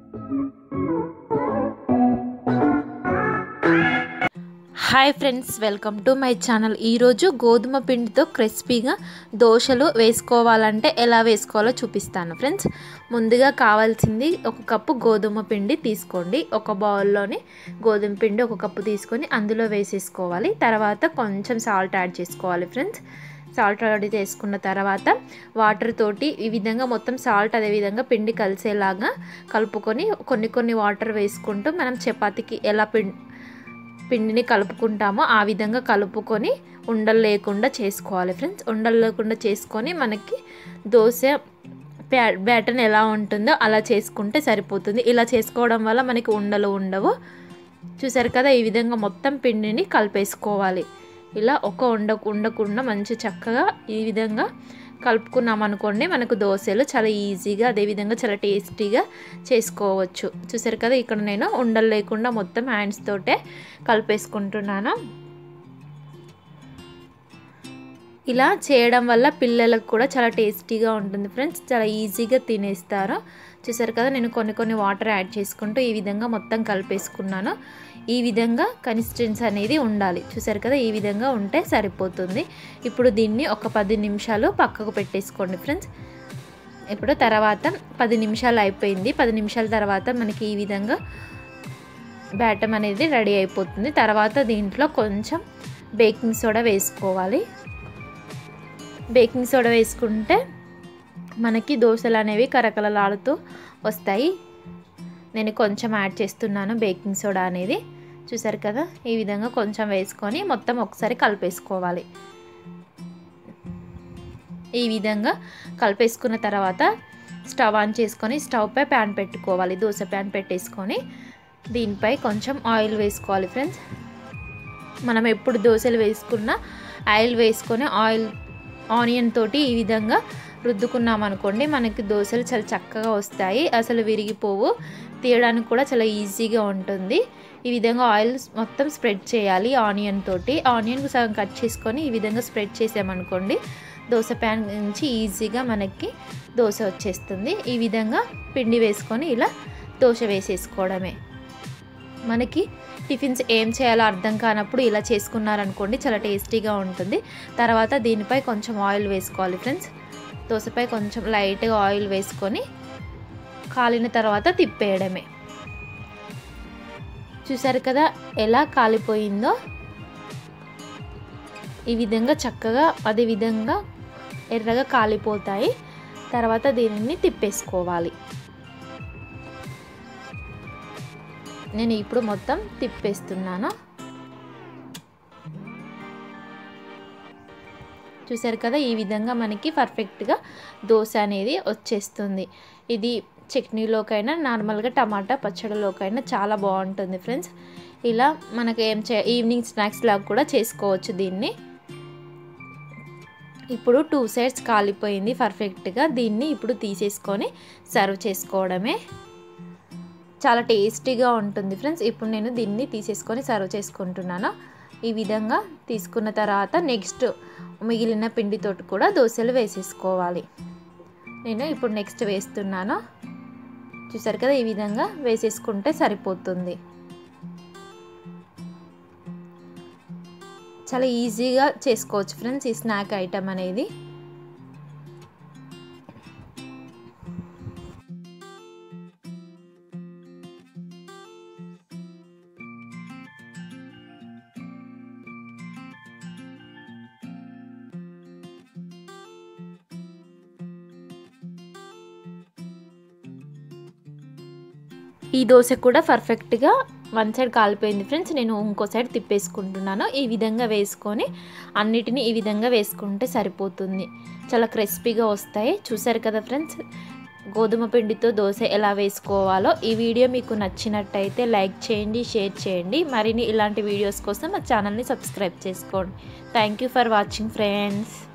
hi friends welcome to my channel ఈరోజు గోధుమ పిండితో క్రిస్పీగా దోశలు వేసుకోవాలంటే ఎలా వేసుకోవాలో చూపిస్తాను ఫ్రెండ్స్ ముందుగా కావాల్సింది ఒక కప్పు గోధుమ పిండి తీసుకోండి ఒక బౌల్లోని గోధుమ పిండి ఒక కప్పు తీసుకొని అందులో వేసేసుకోవాలి తర్వాత కొంచెం సాల్ట్ యాడ్ చేసుకోవాలి ఫ్రెండ్స్ సాల్ట్ రెడీ చేసుకున్న తర్వాత వాటర్ తోటి ఈ విధంగా మొత్తం సాల్ట్ అదే విధంగా పిండి కలిసేలాగా కలుపుకొని కొన్ని కొన్ని వాటర్ వేసుకుంటూ మనం చపాతీకి ఎలా పిండి పిండిని కలుపుకుంటామో ఆ విధంగా కలుపుకొని ఉండలు లేకుండా చేసుకోవాలి ఫ్రెండ్స్ ఉండలు లేకుండా చేసుకొని మనకి దోశ బ్యా బ్యాటర్న్ ఎలా ఉంటుందో అలా చేసుకుంటే సరిపోతుంది ఇలా చేసుకోవడం వల్ల మనకి ఉండలు ఉండవు చూసారు కదా ఈ విధంగా మొత్తం పిండిని కలిపేసుకోవాలి ఇలా ఒక ఉండ ఉండకుండా మంచి చక్కగా ఈ విధంగా కలుపుకున్నాం అనుకోండి మనకు దోశలు చాలా ఈజీగా అదేవిధంగా చాలా టేస్టీగా చేసుకోవచ్చు చూసారు కదా ఇక్కడ నేను ఉండలు లేకుండా మొత్తం హ్యాండ్స్ తోటే కలిపేసుకుంటున్నాను ఇలా చేయడం వల్ల పిల్లలకు కూడా చాలా టేస్టీగా ఉంటుంది ఫ్రెండ్స్ చాలా ఈజీగా తినేస్తారు చూసారు కదా నేను కొన్ని కొన్ని వాటర్ యాడ్ చేసుకుంటూ ఈ విధంగా మొత్తం కలిపేసుకున్నాను ఈ విధంగా కన్సిస్టెన్సీ అనేది ఉండాలి చూసారు కదా ఈ విధంగా ఉంటే సరిపోతుంది ఇప్పుడు దీన్ని ఒక పది నిమిషాలు పక్కకు పెట్టేసుకోండి ఫ్రెండ్స్ ఇప్పుడు తర్వాత పది నిమిషాలు అయిపోయింది పది నిమిషాల తర్వాత మనకి ఈ విధంగా బ్యాటమ్ అనేది రెడీ అయిపోతుంది తర్వాత దీంట్లో కొంచెం బేకింగ్ సోడా వేసుకోవాలి బేకింగ్ సోడా వేసుకుంటే మనకి దోశలు అనేవి కరకలలాడుతూ వస్తాయి నేను కొంచెం యాడ్ చేస్తున్నాను బేకింగ్ సోడా అనేది చూసారు కదా ఈ విధంగా కొంచెం వేసుకొని మొత్తం ఒకసారి కలిపేసుకోవాలి ఈ విధంగా కలిపేసుకున్న తర్వాత స్టవ్ ఆన్ చేసుకొని స్టవ్ పై ప్యాన్ పెట్టుకోవాలి దోశ ప్యాన్ పెట్టేసుకొని దీనిపై కొంచెం ఆయిల్ వేసుకోవాలి ఫ్రెండ్స్ మనం ఎప్పుడు దోశలు వేసుకున్నా ఆయిల్ వేసుకొని ఆయిల్ ఆనియన్ తోటి ఈ విధంగా రుద్దుకున్నాం అనుకోండి మనకి దోశలు చాలా చక్కగా వస్తాయి అసలు విరిగిపోవు తీయడానికి కూడా చాలా ఈజీగా ఉంటుంది ఈ విధంగా ఆయిల్ మొత్తం స్ప్రెడ్ చేయాలి ఆనియన్ తోటి ఆనియన్ సగం కట్ చేసుకొని ఈ విధంగా స్ప్రెడ్ చేసామనుకోండి దోశ ప్యాన్ నుంచి ఈజీగా మనకి దోశ వచ్చేస్తుంది ఈ విధంగా పిండి వేసుకొని ఇలా దోశ వేసేసుకోవడమే మనకి టిఫిన్స్ ఏం చేయాలో అర్థం కానప్పుడు ఇలా చేసుకున్నారనుకోండి చాలా టేస్టీగా ఉంటుంది తర్వాత దీనిపై కొంచెం ఆయిల్ వేసుకోవాలి ఫ్రెండ్స్ దోశపై కొంచెం లైట్గా ఆయిల్ వేసుకొని కాలిన తర్వాత తిప్పేయడమే చూసారు కదా ఎలా కాలిపోయిందో ఈ విధంగా చక్కగా అదే విధంగా ఎర్రగా కాలిపోతాయి తర్వాత దీనిని తిప్పేసుకోవాలి నేను ఇప్పుడు మొత్తం తిప్పేస్తున్నాను చూసారు కదా ఈ విధంగా మనకి పర్ఫెక్ట్గా దోశ అనేది వచ్చేస్తుంది ఇది చట్నీలోకైనా నార్మల్గా టమాటా పచ్చడిలోకైనా చాలా బాగుంటుంది ఫ్రెండ్స్ ఇలా మనకి ఏం చే ఈవినింగ్ స్నాక్స్ లాగా కూడా చేసుకోవచ్చు దీన్ని ఇప్పుడు టూ సైడ్స్ కాలిపోయింది పర్ఫెక్ట్గా దీన్ని ఇప్పుడు తీసేసుకొని సర్వ్ చేసుకోవడమే చాలా టేస్టీగా ఉంటుంది ఫ్రెండ్స్ ఇప్పుడు నేను దీన్ని తీసేసుకొని సర్వ్ చేసుకుంటున్నాను ఈ విధంగా తీసుకున్న తర్వాత నెక్స్ట్ మిగిలిన పిండితోటి కూడా దోశలు వేసేసుకోవాలి నేను ఇప్పుడు నెక్స్ట్ వేస్తున్నాను చూసారు కదా ఈ విధంగా వేసేసుకుంటే సరిపోతుంది చాలా ఈజీగా చేసుకోవచ్చు ఫ్రెండ్స్ ఈ స్నాక్ ఐటమ్ అనేది ఈ దోశ కూడా పర్ఫెక్ట్గా వన్ సైడ్ కాలిపోయింది ఫ్రెండ్స్ నేను ఇంకో సైడ్ తిప్పేసుకుంటున్నాను ఈ విధంగా వేసుకొని అన్నిటిని ఈ విధంగా వేసుకుంటే సరిపోతుంది చాలా క్రిస్పీగా వస్తాయి చూసారు కదా ఫ్రెండ్స్ గోధుమ పిండితో దోశ ఎలా వేసుకోవాలో ఈ వీడియో మీకు నచ్చినట్టయితే లైక్ చేయండి షేర్ చేయండి మరిన్ని ఇలాంటి వీడియోస్ కోసం మా ఛానల్ని సబ్స్క్రైబ్ చేసుకోండి thank you for watching friends